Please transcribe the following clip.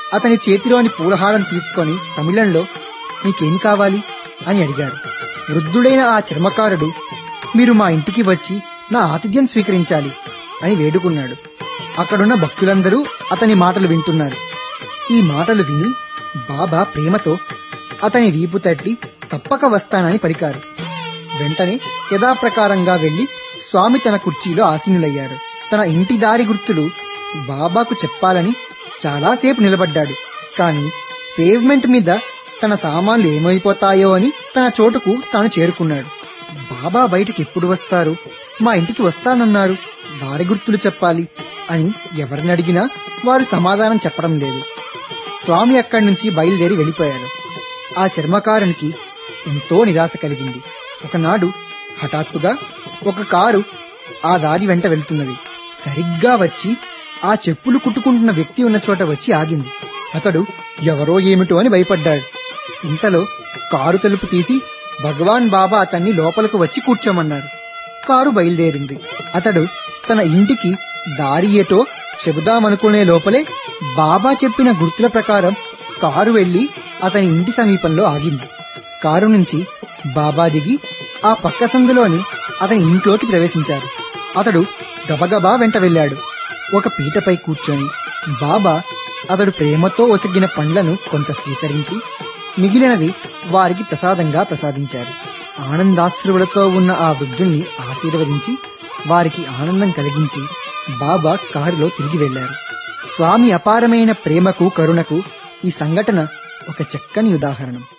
అతని చేతిలోని పూలహారం తీసుకొని తమిళంలో నీకేం కావాలి అని అడిగారు వృద్ధుడైన ఆ చర్మకారుడు మీరు మా ఇంటికి వచ్చి నా ఆతిథ్యం స్వీకరించాలి అని వేడుకున్నాడు అక్కడున్న భక్తులందరూ అతని మాటలు వింటున్నారు ఈ మాటలు విని బాబా ప్రేమతో అతని వీపు తట్టి తప్పక వస్తానని పలికారు వెంటనే యథాప్రకారంగా వెళ్లి స్వామి తన కుర్చీలో ఆసీనులయ్యారు తన ఇంటి దారి గుర్తులు బాబాకు చెప్పాలని చాలాసేపు నిలబడ్డాడు కాని పేవ్మెంట్ మీద తన సామాన్లు ఏమైపోతాయో అని తన చోటుకు తాను చేరుకున్నాడు బాబా బయటికి ఎప్పుడు వస్తారు మా ఇంటికి వస్తానన్నారు దారి గుర్తులు చెప్పాలి అని ఎవరిని అడిగినా వారు సమాధానం చెప్పడం లేదు స్వామి అక్కడి నుంచి బయలుదేరి వెళ్ళిపోయారు ఆ చర్మకారునికి ఎంతో నిరాశ కలిగింది ఒకనాడు హఠాత్తుగా ఒక కారు ఆ దారి వెంట వెళ్తున్నది సరిగ్గా వచ్చి ఆ చెప్పులు కుట్టుకుంటున్న వ్యక్తి ఉన్న చోట వచ్చి ఆగింది అతడు ఎవరో ఏమిటో అని భయపడ్డాడు ఇంతలో కారు తలుపు తీసి భగవాన్ బాబా అతన్ని లోపలకు వచ్చి కూర్చోమన్నారు కారు బయలుదేరింది అతడు తన ఇంటికి దారి ఏటో చెబుదామనుకునే లోపలే బాబా చెప్పిన గుర్తుల ప్రకారం కారు వెళ్లి అతని ఇంటి సమీపంలో ఆగింది కారు నుంచి బాబా దిగి ఆ పక్క సందులోని అతని ఇంట్లోకి ప్రవేశించారు అతడు గబగబా వెంట వెళ్ళాడు ఒక పీటపై కూర్చొని బాబా అతడు ప్రేమతో ఒసగిన పండ్లను కొంత స్వీకరించి మిగిలినది వారికి ప్రసాదంగా ప్రసాదించారు ఆనందాశ్రువులతో ఉన్న ఆ వృద్ధుణ్ణి ఆశీర్వదించి వారికి ఆనందం కలిగించి బాబా కారులో తిరిగి వెళ్లారు స్వామి అపారమైన ప్రేమకు కరుణకు ఈ సంఘటన ఒక చక్కని ఉదాహరణం